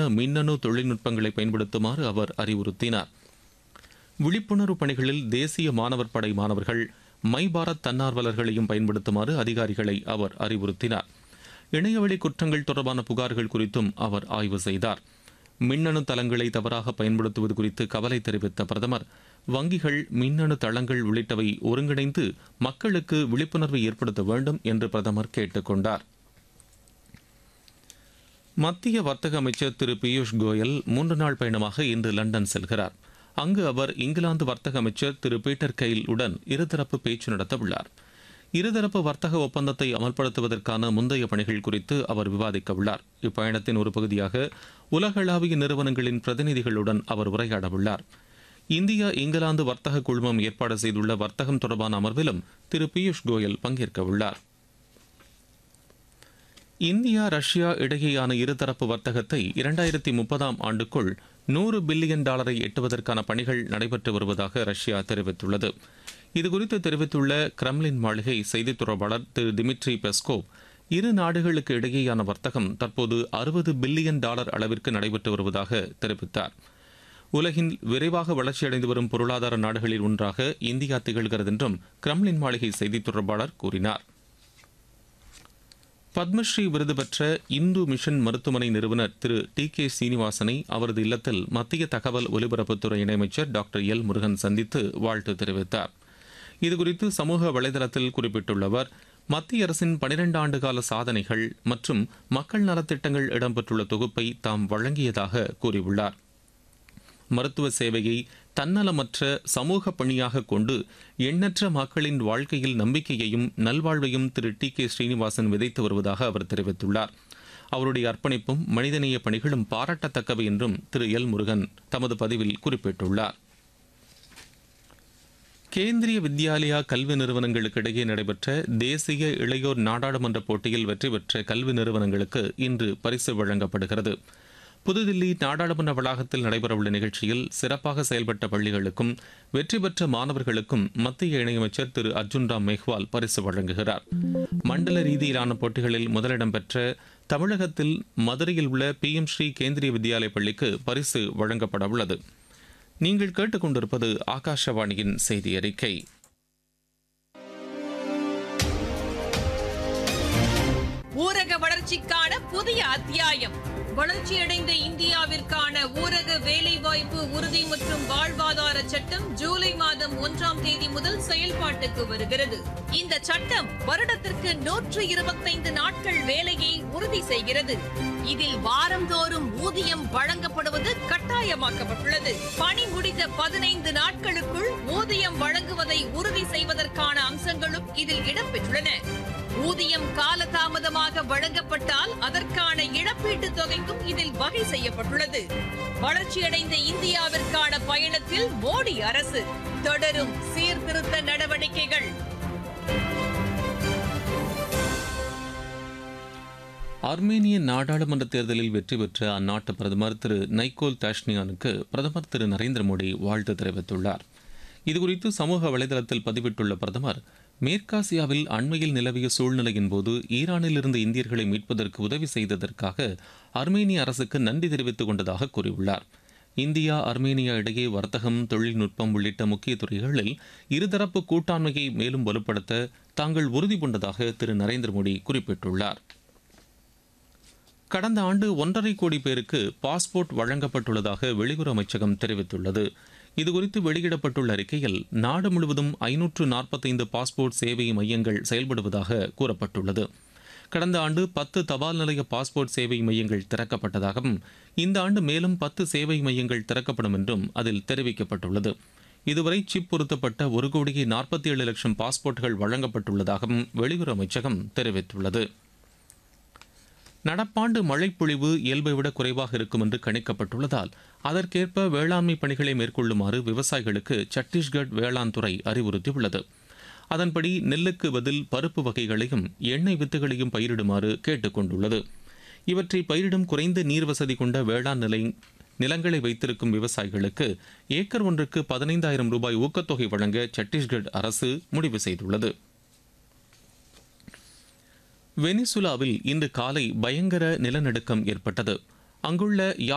மின்னணு தொழில்நுட்பங்களை பயன்படுத்துமாறு அவர் அறிவுறுத்தினார் விழிப்புணர்வு பணிகளில் தேசிய மாணவர் படை மாணவர்கள் மை பாரத் தன்னார்வலர்களையும் பயன்படுத்துமாறு அதிகாரிகளை அவர் அறிவுறுத்தினார் இணையவழி குற்றங்கள் தொடர்பான புகார்கள் குறித்தும் அவர் ஆய்வு செய்தார் மின்னணு தளங்களை தவறாக பயன்படுத்துவது குறித்து கவலை தெரிவித்த பிரதமர் வங்கிகள் மின்னணு தளங்கள் உள்ளிட்டவை ஒருங்கிணைந்து மக்களுக்கு விழிப்புணர்வை ஏற்படுத்த வேண்டும் என்று பிரதமர் கேட்டுக் கொண்டார் மத்திய வர்த்தக அமைச்சர் திரு பியூஷ் கோயல் மூன்று நாள் பயணமாக இன்று லண்டன் செல்கிறார் அங்கு அவர் இங்கிலாந்து வர்த்தக அமைச்சர் திரு பீட்டர் கெயில் உடன் இருதரப்பு பேச்சு நடத்த உள்ளார் இருதரப்பு வர்த்தக ஒப்பந்தத்தை அமல்படுத்துவதற்கான முந்தைய பணிகள் குறித்து அவர் விவாதிக்க உள்ளார் இப்பயணத்தின் ஒரு பகுதியாக உலகளாவிய நிறுவனங்களின் பிரதிநிதிகளுடன் அவர் உரையாட உள்ளார் இந்தியா இங்கிலாந்து வர்த்தக குழுமம் ஏற்பாடு செய்துள்ள வர்த்தகம் தொடர்பான அமர்விலும் திரு பியூஷ் கோயல் பங்கேற்க உள்ளார் இந்தியா ரஷ்யா இடையேயான இருதரப்பு வர்த்தகத்தை இரண்டாயிரத்தி முப்பதாம் ஆண்டுக்குள் நூறு பில்லியன் டாலரை எட்டுவதற்கான பணிகள் நடைபெற்று வருவதாக ரஷ்யா தெரிவித்துள்ளது இதுகுறித்து தெரிவித்துள்ள கிரெம்லின் மாளிகை செய்தித் தொடர்பாளர் திரு டிமிட்ரி பெஸ்கோவ் இரு நாடுகளுக்கு இடையேயான வர்த்தகம் தற்போது அறுபது பில்லியன் டாலர் அளவிற்கு நடைபெற்று வருவதாக தெரிவித்தார் உலகின் விரைவாக வளர்ச்சியடைந்து வரும் பொருளாதார நாடுகளில் ஒன்றாக இந்தியா திகழ்கிறது என்றும் கிரெம்லின் மாளிகை செய்தித் தொடர்பாளர் கூறினார் பத்மஸ்ரீ விருது பெற்ற இந்து மிஷன் மருத்துவமனை நிறுவனர் திரு டி கே சீனிவாசனை அவரது இல்லத்தில் மத்திய தகவல் ஒலிபரப்புத்துறை இணையமைச்சர் டாக்டர் எல் முருகன் சந்தித்து வாழ்த்து தெரிவித்தார் இதுகுறித்து சமூக வலைதளத்தில் குறிப்பிட்டுள்ள அவர் மத்திய அரசின் பனிரெண்டு ஆண்டு கால சாதனைகள் மற்றும் மக்கள் நலத்திட்டங்கள் இடம்பெற்றுள்ள தொகுப்பை தாம் வழங்கியதாக கூறியுள்ளார் மருத்துவ சேவையை தன்னலமற்ற சமூக பணியாக கொண்டு எண்ணற்ற மக்களின் வாழ்க்கையில் நம்பிக்கையையும் நல்வாழ்வையும் திரு டி கே ஸ்ரீனிவாசன் விதைத்து வருவதாக அவர் தெரிவித்துள்ளார் அவருடைய அர்ப்பணிப்பும் மனிதநேய பணிகளும் பாராட்டத்தக்கவை என்றும் திரு எல் முருகன் தமது பதிவில் குறிப்பிட்டுள்ளார் கேந்திரிய வித்யாலயா கல்வி நிறுவனங்களுக்கு இடையே நடைபெற்ற தேசிய இளையோர் நாடாளுமன்ற போட்டியில் வெற்றி பெற்ற கல்வி நிறுவனங்களுக்கு இன்று பரிசு வழங்கப்படுகிறது புதுதில்லி நாடாளுமன்ற வளாகத்தில் நடைபெறவுள்ள நிகழ்ச்சியில் சிறப்பாக செயல்பட்ட பள்ளிகளுக்கும் வெற்றி பெற்ற மாணவர்களுக்கும் மத்திய இணையமைச்சர் திரு அர்ஜுன் ராம் மேஹ்வால் பரிசு வழங்குகிறார் மண்டல ரீதியிலான போட்டிகளில் முதலிடம் பெற்ற தமிழகத்தில் மதுரையில் உள்ள பி எம் ஸ்ரீ கேந்திரிய வித்யாலய பள்ளிக்கு பரிசு வழங்கப்பட உள்ளது நீங்கள் கேட்டுக்கொண்டிருப்பது ஆகாஷவாணியின் செய்தி அறிக்கை ஊரக வளர்ச்சிக்கான புதிய அத்தியாயம் வளர்ச்சியடைந்த இந்தியாவிற்கான ஊரக வேலைவாய்ப்பு உறுதி மற்றும் வாழ்வாதார சட்டம் ஜூலை மாதம் ஒன்றாம் தேதி முதல் செயல்பாட்டுக்கு வருகிறது இந்த சட்டம் வருடத்திற்கு நூற்று இருபத்தைந்து நாட்கள் வேலையை உறுதி செய்கிறது இதில் வாரந்தோறும் ஊதியம் வழங்கப்படுவது கட்டாயமாக்கப்பட்டுள்ளது பணி முடிந்த பதினைந்து நாட்களுக்குள் ஊதியம் வழங்குவதை உறுதி செய்வதற்கான அம்சங்களும் இதில் இடம்பெற்றுள்ளன ஊதியம் காலதாமதமாக வழங்கப்பட்டால் அதற்கான இழப்பீட்டுத் தொகைக்கும் இதில் வகை செய்யப்பட்டுள்ளது வளர்ச்சியடைந்த இந்தியாவிற்கான பயணத்தில் மோடி அரசு தொடரும் சீர்திருத்த நடவடிக்கைகள் ஆர்மேனிய நாடாளுமன்ற தேர்தலில் வெற்றி பெற்ற அந்நாட்டு பிரதமர் திரு நைக்கோல் தாஷ்னியானுக்கு பிரதமர் திரு நரேந்திர மோடி வாழ்த்து தெரிவித்துள்ளார் இதுகுறித்து சமூக வலைதளத்தில் பதிவிட்டுள்ள பிரதமர் மேற்காசியாவில் அண்மையில் நிலவிய சூழ்நிலையின் போது ஈரானிலிருந்து இந்தியர்களை மீட்பதற்கு உதவி செய்ததற்காக அர்மேனிய அரசுக்கு நன்றி தெரிவித்துக் கொண்டதாக கூறியுள்ளார் இந்தியா அர்மேனியா இடையே வர்த்தகம் தொழில்நுட்பம் உள்ளிட்ட முக்கிய துறைகளில் இருதரப்பு கூட்டாண்மையை மேலும் வலுப்படுத்த தாங்கள் உறுதி பூண்டதாக திரு நரேந்திர மோடி குறிப்பிட்டுள்ளார் கடந்த ஆண்டு ஒன்றரை கோடி பேருக்கு பாஸ்போர்ட் வழங்கப்பட்டுள்ளதாக வெளியுறவு அமைச்சகம் தெரிவித்துள்ளது இதுகுறித்து வெளியிடப்பட்டுள்ள அறிக்கையில் நாடு முழுவதும் ஐநூற்று நாற்பத்தைந்து பாஸ்போர்ட் சேவை மையங்கள் செயல்படுவதாக கூறப்பட்டுள்ளது கடந்த ஆண்டு பத்து தபால் நிலைய பாஸ்போர்ட் சேவை மையங்கள் திறக்கப்பட்டதாகவும் இந்த ஆண்டு மேலும் பத்து சேவை மையங்கள் திறக்கப்படும் என்றும் அதில் தெரிவிக்கப்பட்டுள்ளது இதுவரை சிப் பொருத்தப்பட்ட ஒரு கோடியே நாற்பத்தி ஏழு லட்சம் பாஸ்போர்ட்டுகள் வழங்கப்பட்டுள்ளதாகவும் வெளியுறவு அமைச்சகம் தெரிவித்துள்ளது நடப்பாண்டு மழைப்பொழிவு இயல்பை விட குறைவாக இருக்கும் என்று கணிக்கப்பட்டுள்ளதால் அதற்கேற்ப வேளாண்மை பணிகளை மேற்கொள்ளுமாறு விவசாயிகளுக்கு சத்தீஸ்கட் வேளாண் துறை அறிவுறுத்தியுள்ளது அதன்படி நெல்லுக்கு பதில் பருப்பு வகைகளையும் எண்ணெய் வித்துகளையும் பயிரிடுமாறு கேட்டுக்கொண்டுள்ளது இவற்றை பயிரிடும் குறைந்த நீர் வசதி கொண்ட வேளாண் நிலை நிலங்களை வைத்திருக்கும் விவசாயிகளுக்கு ஏக்கர் ஒன்றுக்கு பதினைந்தாயிரம் ரூபாய் ஊக்கத்தொகை வழங்க சத்தீஸ்கட் அரசு முடிவு செய்துள்ளது வெனிசுலாவில் இன்று காலை பயங்கர நிலநடுக்கம் ஏற்பட்டது அங்குள்ள